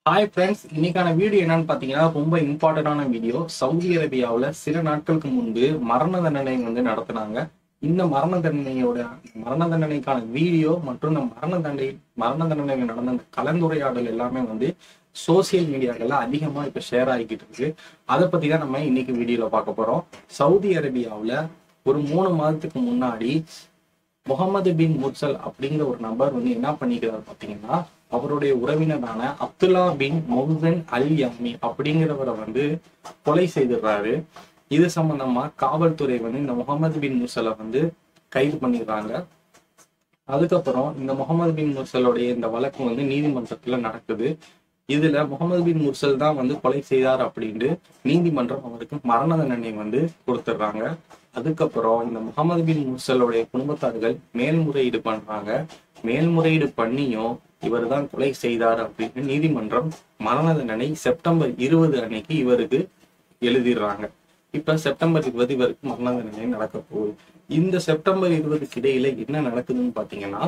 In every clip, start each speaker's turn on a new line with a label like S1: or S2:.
S1: hi friends இன்னைக்கான video என்னன்னு பார்த்தீங்கன்னா ரொம்ப இம்பார்ட்டண்டான வீடியோ சவுதி அரேபியாவில் சில நாட்களுக்கு முன்பு மரண தண்டனை வந்து நடத்தினாங்க இந்த மரண தண்டனையோட மரண தண்டனைக்கான வீடியோ மற்றும் இந்த மரண தண்டனை மரண தண்டனையில் நடந்த அந்த கலந்துரையாடல் எல்லாமே வந்து சோசியல் மீடியாக்கள்ல அதிகமா இப்ப ஷேர் ஆகிக்கிட்டு இருக்கு அதை பத்தி தான் நம்ம இன்னைக்கு வீடியோல பார்க்க போறோம் சவுதி அரேபியாவில் ஒரு மூணு மாதத்துக்கு முன்னாடி முகமது பின் முர்சல் அப்படிங்கிற ஒரு நபர் வந்து என்ன பண்ணிக்கிறார் பாத்தீங்கன்னா அவருடைய உறவினரான அப்துல்லா பின் மௌசன் அல் யாமி அப்படிங்கிறவரை வந்து கொலை செய்திடுறாரு இது சம்பந்தமா காவல்துறை வந்து இந்த முகமது பின் முர்சலை வந்து கைது பண்ணிடுறாங்க அதுக்கப்புறம் இந்த முகமது பின் முர்சலுடைய இந்த வழக்கு வந்து நீதிமன்றத்துல நடக்குது இதுல முகமது பின் முர்சல் தான் வந்து கொலை செய்தார் அப்படின்ட்டு நீதிமன்றம் அவருக்கு மரண தண்டனை வந்து கொடுத்துட்றாங்க அதுக்கப்புறம் இந்த முகமது பின் முர்சலுடைய குடும்பத்தார்கள் மேல்முறையீடு பண்றாங்க மேல்முறையீடு பண்ணியும் இவர் தான் கொலை செய்தார் அப்படின்னு நீதிமன்றம் மரண தண்டனை செப்டம்பர் இருபது அன்னைக்கு இவருக்கு எழுதிடுறாங்க இப்ப செப்டம்பர் இருபது இவருக்கு மரண தண்டனை நடக்க போகுது இந்த செப்டம்பர் இருபதுக்கு இடையில என்ன நடக்குதுன்னு பாத்தீங்கன்னா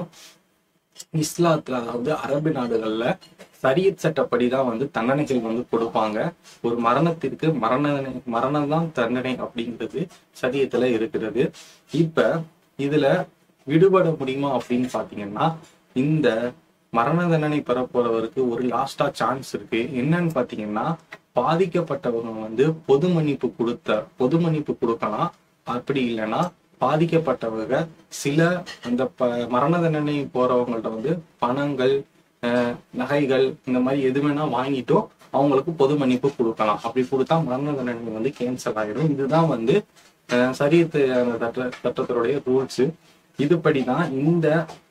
S1: இஸ்லாத்துல அதாவது அரபு நாடுகள்ல சரியத் சட்டப்படி தான் வந்து தண்டனைகள் வந்து கொடுப்பாங்க ஒரு மரணத்திற்கு மரண தண்டனை மரணம் தான் தண்டனை அப்படிங்கிறது சரியத்துல இருக்கிறது இப்ப இதுல விடுபட முடியுமா அப்படின்னு பாத்தீங்கன்னா இந்த மரண தண்டனை பெற போறவருக்கு ஒரு லாஸ்டா சான்ஸ் இருக்கு என்னன்னு பாத்தீங்கன்னா பாதிக்கப்பட்டவங்க வந்து பொது மன்னிப்பு கொடுத்த பொது மன்னிப்பு கொடுக்கலாம் அப்படி இல்லைன்னா பாதிக்கப்பட்டவங்க சில அந்த ப மரண தண்டனை போறவங்கள்ட்ட வந்து பணங்கள் அஹ், நகைகள் இந்த மாதிரி எது வேணா வாங்கிட்டோம் அவங்களுக்கு பொது மன்னிப்பு கொடுக்கலாம் அப்படி கொடுத்தா மரண தண்டனை வந்து கேன்சல் ஆயிடும் இதுதான் வந்து அஹ், சரியத்து அந்த சட்ட சட்டத்தினுடைய ரூல்ஸ் இதுபடிதான் இந்த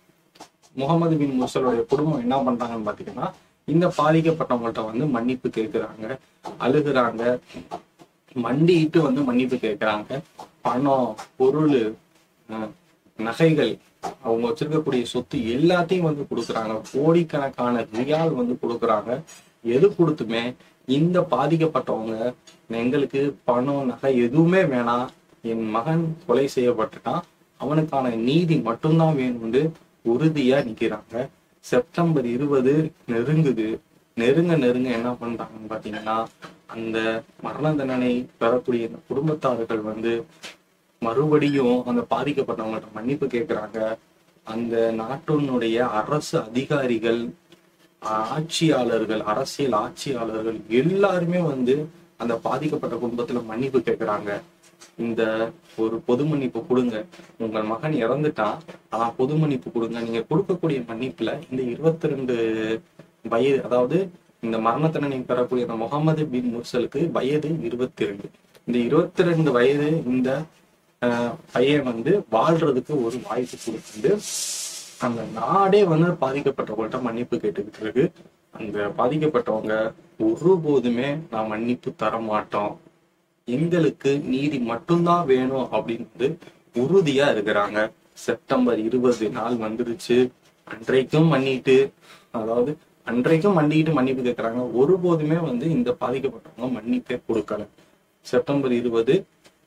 S1: முகமது பின் முர்சலுடைய குடும்பம் என்ன பண்றாங்கன்னு பாத்தீங்கன்னா இந்த பாதிக்கப்பட்டவங்கள்ட்ட வந்து மன்னிப்பு கேட்கிறாங்க அழுகுறாங்க மண்டிட்டு வந்து மன்னிப்பு கேட்கிறாங்க பணம் பொருள் அஹ், நகைகள் அவங்க வச்சிருக்கக்கூடிய சொத்து எல்லாத்தையும் வந்து கொடுக்குறாங்க கோடிக்கணக்கான ரியால் வந்து கொடுக்குறாங்க எது கொடுத்துமே இந்த பாதிக்கப்பட்டவங்க எங்களுக்கு பணம் நகை எதுவுமே வேணாம் என் மகன் கொலை செய்யப்பட்டுட்டான் அவனுக்கான நீதி மட்டும்தான் வேணும்னு உறுதியா நிக்கிறாங்க செப்டம்பர் இருபது நெருங்குது நெருங்க நெருங்க என்ன பண்றாங்கன்னு பாத்தீங்கன்னா அந்த மரண தண்டனை பெறக்கூடிய இந்த குடும்பத்தார்கள் வந்து மறுபடியும் அந்த பாதிக்கப்பட்டவங்கள்ட்ட மன்னிப்பு கேட்கிறாங்க அந்த நாட்டினுடைய அரசு அதிகாரிகள் ஆட்சியாளர்கள் அரசியல் ஆட்சியாளர்கள் எல்லாருமே வந்து அந்த பாதிக்கப்பட்ட குடும்பத்துல மன்னிப்பு கேட்கிறாங்க இந்த ஒரு பொது மன்னிப்பு கொடுங்க உங்கள் மகன் இறந்துட்டான் ஆனா பொது மன்னிப்பு கொடுங்க நீங்க கொடுக்கக்கூடிய மன்னிப்புல இந்த இருபத்தி ரெண்டு வயது அதாவது இந்த மரண தண்டனை பெறக்கூடிய அந்த முகமது பின் முர்சலுக்கு வயது இருபத்தி ரெண்டு இந்த இருபத்தி ரெண்டு வயது இந்த ஆஹ், பையன் வந்து வாழ்றதுக்கு ஒரு வாய்ப்பு கொடுக்குது அந்த நாடே வந்து பாதிக்கப்பட்டவங்கள்ட்ட மன்னிப்பு கேட்டுக்கிட்டு இருக்கு அந்த பாதிக்கப்பட்டவங்க ஒருபோதுமே நான் மன்னிப்பு தர மாட்டோம் எங்களுக்கு நீதி மட்டும்தான் வேணும் அப்படின்னு வந்து உறுதியா இருக்கிறாங்க செப்டம்பர் இருபது நாள் வந்துருச்சு அன்றைக்கும் மன்னிட்டு அதாவது அன்றைக்கும் மன்னிக்கிட்டு மன்னிப்பு கேட்கறாங்க ஒருபோதுமே வந்து இந்த பாதிக்கப்பட்டவங்க மன்னிப்பே கொடுக்கல செப்டம்பர் இருபது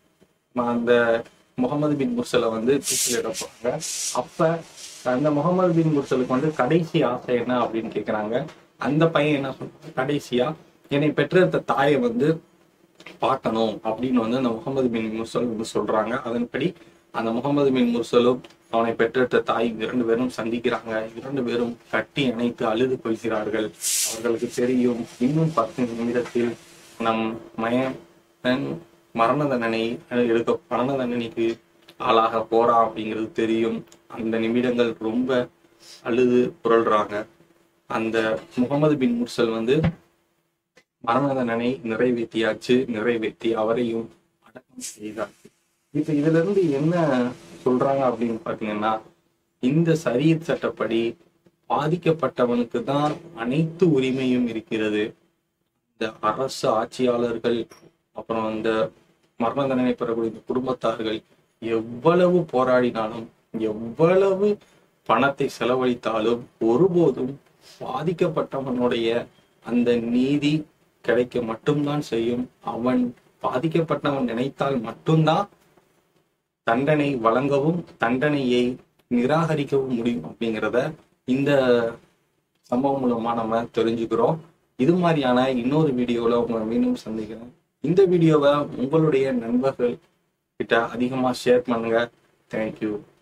S1: அந்த முகமது பின் முர்சலை வந்து தூக்கிலிட போறாங்க அப்ப அந்த முகமது பின் முர்சலுக்கு வந்து கடைசி ஆசை என்ன அப்படின்னு கேக்குறாங்க அந்த பையன் என்ன சொல்றான் கடைசியா என்னை பெற்றெடுத்த தாயை வந்து பார்க்கணும் அப்படின்னு வந்து அந்த முகமது பின் முர்சல் வந்து சொல்றாங்க அதன்படி அந்த முகமது பின் முர்சலும் அவனை பெற்றெடுத்த தாய் இரண்டு பேரும் சந்திக்கிறாங்க இரண்டு பேரும் கட்டி அணைத்து அழுது கொள்கிறார்கள் அவர்களுக்கு தெரியும் இன்னும் பத்து நிமிடத்தில் நம் மயன் மரண தண்டனை எடுக்க மரண தண்டனைக்கு ஆளாக போறான் அப்படிங்கிறது தெரியும் அந்த நிமிடங்கள் ரொம்ப அழுது புரள்றாங்க அந்த முகமது பின் முர்சல் வந்து மரண தண்டனை நிறைவேற்றியாச்சு நிறைவேற்றி அவரையும் அடக்கம் செய்தாச்சு இப்ப இதுல இருந்து என்ன சொல்றாங்க அப்படின்னு பாத்தீங்கன்னா இந்த சரியத் சட்டப்படி பாதிக்கப்பட்டவனுக்கு தான் அனைத்து உரிமையும் இருக்கிறது இந்த அரசு ஆட்சியாளர்கள் அப்புறம் இந்த மரண தண்டனை பெறக்கூடிய இந்த குடும்பத்தார்கள் எவ்வளவு போராடினாலும் எவ்வளவு பணத்தை செலவழித்தாலும் ஒருபோதும் பாதிக்கப்பட்டவனுடைய அந்த நீதி கிடைக்க மட்டும்தான் செய்யும் அவன் பாதிக்கப்பட்டவன் நினைத்தால் மட்டும்தான் தண்டனை வழங்கவும் தண்டனையை நிராகரிக்கவும் முடியும் அப்படிங்கிறத இந்த சம்பவம் மூலமா நம்ம தெரிஞ்சுக்கிறோம் இது மாதிரியான இன்னொரு வீடியோவில் உங்களை மீண்டும் சந்திக்கிறேன் இந்த வீடியோவை உங்களுடைய நண்பர்கள் கிட்ட அதிகமாக ஷேர் பண்ணுங்க தேங்க்யூ